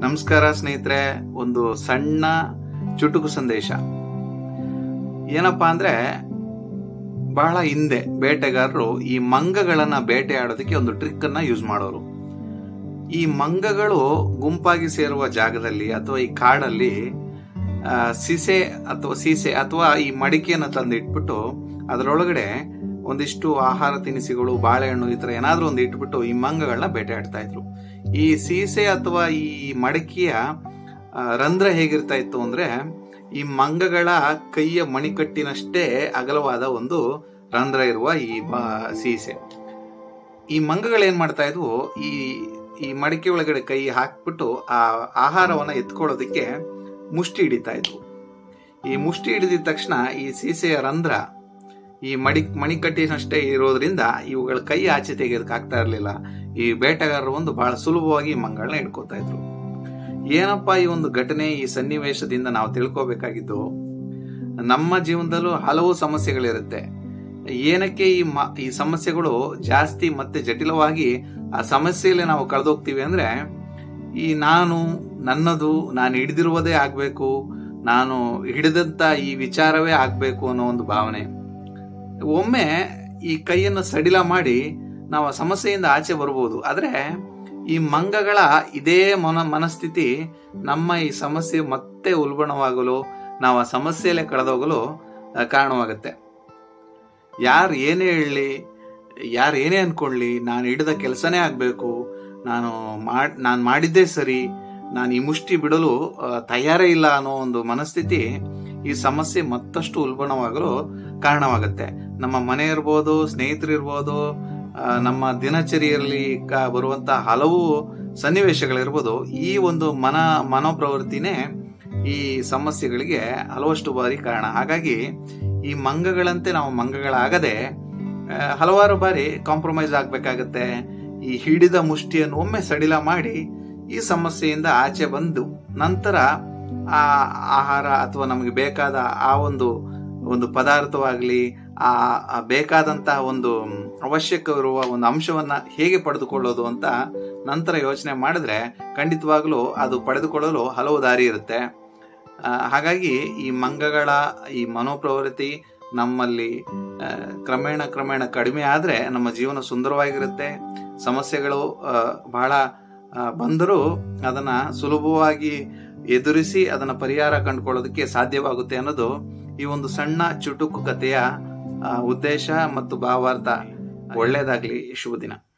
ನಮಸ್ಕಾರ ಸ್ನೇಹಿತರೆ ಒಂದು ಸಣ್ಣ ಚುಟುಕು ಸಂದೇಶ ಏನಪ್ಪಾ ಅಂದ್ರೆ ಬಹಳ ಹಿಂದೆ ಬೇಟೆಗಾರರು ಈ ಮಂಗಗಳನ್ನ ಬೇಟೆಯಾಡೋದಕ್ಕೆ ಒಂದು ಟ್ರಿಕ್ ಅನ್ನ ಯೂಸ್ ಮಾಡೋರು ಈ ಮಂಗಗಳು ಗುಂಪಾಗಿ ಸೇರುವ ಜಾಗದಲ್ಲಿ ಅಥವಾ ಈ ಕಾಡಲ್ಲಿ ಆ, ಸೀಸೆ ಅಥವಾ ಸೀಸೆ ಅಥವಾ ಈ ಮಡಿಕೆಯನ್ನು ತಂದು ಇಟ್ಬಿಟ್ಟು ಅದರೊಳಗಡೆ ಒಂದಿಷ್ಟು ಆಹಾರ ತಿನಿಸುಗಳು ಬಾಳೆಹಣ್ಣು ಈ ತರ ಏನಾದ್ರೂ ಒಂದು ಇಟ್ಬಿಟ್ಟು ಈ ಮಂಗಗಳನ್ನ ಬೇಟೆಯಾಡ್ತಾ ಇದ್ರು ಈ ಸೀಸೆ ಅಥವಾ ಈ ಮಡಕೆಯ ಆ, ರಂಧ್ರ ಹೇಗಿರ್ತಾ ಇತ್ತು ಅಂದ್ರೆ ಈ ಮಂಗಗಳ ಕೈಯ ಮಣಿಕಟ್ಟಿನಷ್ಟೇ ಅಗಲವಾದ ಒಂದು ರಂಧ್ರ ಇರುವ ಈ ಬ- ಸೀಸೆ ಈ ಮಂಗಗಳು ಏನ್ ಮಾಡ್ತಾ ಇದ್ವು ಈ ಈ ಮಡಿಕೆ ಒಳಗಡೆ ಕೈ ಹಾಕ್ಬಿಟ್ಟು ಆ ಆಹಾರವನ್ನ ಎತ್ಕೊಳ್ಳೋದಕ್ಕೆ ಮುಷ್ಟಿ ಹಿಡಿತಾ ಇದ್ವು ಈ ಮುಷ್ಟಿ ಹಿಡಿದಿದ ತಕ್ಷಣ ಈ ಸೀಸೆಯ ರಂಧ್ರ ಈ ಮಡಿ ಮಣಿಕಟ್ಟಿನಷ್ಟೇ ಇರೋದ್ರಿಂದ ಇವುಗಳ ಕೈ ಆಚೆ ತೆಗೆಯೋದಕ್ಕೆ ಆಗ್ತಾ ಇರಲಿಲ್ಲ ಈ ಬೇಟೆಗಾರರು ಒಂದು ಬಹಳ ಸುಲಭವಾಗಿ ಈ ಮಂಗಳನ್ನ ಹಿಡ್ಕೋತಾ ಇದ್ರು ಏನಪ್ಪಾ ಈ ಒಂದು ಘಟನೆ ಈ ಸನ್ನಿವೇಶದಿಂದ ನಾವು ತಿಳ್ಕೋಬೇಕಾಗಿದ್ದು ನಮ್ಮ ಜೀವನದಲ್ಲೂ ಹಲವು ಸಮಸ್ಯೆಗಳಿರುತ್ತೆ ಏನಕ್ಕೆ ಈ ಮ ಈ ಸಮಸ್ಯೆಗಳು ಜಾಸ್ತಿ ಮತ್ತೆ ಜಟಿಲವಾಗಿ ಆ ಸಮಸ್ಯೆಯಲ್ಲಿ ನಾವು ಕಳೆದೋಗ್ತೀವಿ ಅಂದ್ರೆ ಈ ನಾನು ನನ್ನದು ನಾನು ಹಿಡಿದಿರುವುದೇ ಆಗ್ಬೇಕು ನಾನು ಹಿಡಿದಂತ ಈ ವಿಚಾರವೇ ಆಗ್ಬೇಕು ಅನ್ನೋ ಒಂದು ಭಾವನೆ ಒಮ್ಮೆ ಈ ಕೈಯನ್ನು ಸಡಿಲ ಮಾಡಿ ನಾವು ಆ ಸಮಸ್ಯೆಯಿಂದ ಆಚೆ ಬರ್ಬೋದು ಆದ್ರೆ ಈ ಮಂಗಗಳ ಇದೇ ಮನ ಮನಸ್ಥಿತಿ ನಮ್ಮ ಈ ಸಮಸ್ಯೆ ಮತ್ತೆ ಉಲ್ಬಣವಾಗಲು ನಾವು ಆ ಸಮಸ್ಯೆಯಲ್ಲೇ ಕಳೆದೋಗಲು ಆ, ಕಾರಣವಾಗುತ್ತೆ ಯಾರು ಏನೇ ಹೇಳಲಿ ಯಾರು ಏನೇ ಅನ್ಕೊಳ್ಳಿ ನಾನು ಹಿಡಿದ ಕೆಲಸನೇ ಆಗಬೇಕು ನಾನು ಮಾಡ್ ನಾನು ಮಾಡಿದ್ದೇ ಸರಿ ನಾನು ಈ ಮುಷ್ಟಿ ಬಿಡಲು ಆ, ತಯಾರೇ ಇಲ್ಲ ಅನ್ನೋ ಒಂದು ಮನಸ್ಥಿತಿ ಈ ಸಮಸ್ಯೆ ಮತ್ತಷ್ಟು ಉಲ್ಬಣವಾಗಲು ಕಾರಣವಾಗುತ್ತೆ ನಮ್ಮ ಮನೆ ಇರ್ಬೋದು ಸ್ನೇಹಿತರಿರ್ಬೋದು ಆ, ನಮ್ಮ ದಿನಚರಿಯಲ್ಲಿ ಕ- ಬರುವಂತ ಹಲವು ಸನ್ನಿವೇಶಗಳಿರ್ಬೋದು ಈ ಒಂದು ಮನ ಮನೋಪ್ರವೃತ್ತಿನೇ ಈ ಸಮಸ್ಯೆಗಳಿಗೆ ಹಲವಷ್ಟು ಬಾರಿ ಕಾರಣ ಹಾಗಾಗಿ ಈ ಮಂಗಗಳಂತೆ ನಾವು ಮಂಗಗಳಾಗದೆ ಆ, ಹಲವಾರು ಬಾರಿ ಕಾಂಪ್ರಮೈಸ್ ಆಗ್ಬೇಕಾಗತ್ತೆ ಈ ಹಿಡಿದ ಮುಷ್ಟಿಯನ್ನು ಒಮ್ಮೆ ಸಡಿಲ ಮಾಡಿ ಈ ಸಮಸ್ಯೆಯಿಂದ ಆಚೆ ಬಂದು ನಂತರ ಆ ಆಹಾರ ಅಥವಾ ನಮಗೆ ಬೇಕಾದ ಆ ಒಂದು ಒಂದು ಪದಾರ್ಥವಾಗ್ಲಿ ಆ ಆ ಬೇಕಾದಂತಹ ಒಂದು ಅವಶ್ಯಕವಿರುವ ಒಂದು ಅಂಶವನ್ನ ಹೇಗೆ ಪಡೆದುಕೊಳ್ಳೋದು ಅಂತ ನಂತರ ಯೋಚನೆ ಮಾಡಿದ್ರೆ ಖಂಡಿತವಾಗ್ಲೂ ಅದು ಪಡೆದುಕೊಳ್ಳಲು ಹಲವು ದಾರಿ ಇರುತ್ತೆ ಆ, ಹಾಗಾಗಿ ಈ ಮಂಗಗಳ ಈ ಮನೋಪ್ರವೃತ್ತಿ ನಮ್ಮಲ್ಲಿ ಆ, ಕ್ರಮೇಣ ಕ್ರಮೇಣ ಕಡಿಮೆ ಆದ್ರೆ ನಮ್ಮ ಜೀವನ ಸುಂದರವಾಗಿರುತ್ತೆ ಸಮಸ್ಯೆಗಳು ಆ, ಬಹಳ ಆ, ಬಂದರೂ ಅದನ್ನ ಸುಲಭವಾಗಿ ಎದುರಿಸಿ ಅದನ್ನ ಪರಿಹಾರ ಕಂಡುಕೊಳ್ಳೋದಕ್ಕೆ ಸಾಧ್ಯವಾಗುತ್ತೆ ಅನ್ನೋದು ಈ ಒಂದು ಸಣ್ಣ ಚುಟುಕು ಕಥೆಯ ಆ, ಉದ್ದೇಶ ಮತ್ತು ಭಾವಾರ್ಥ ಒಳ್ಳೇದಾಗ್ಲಿ ಶುಭ ದಿನ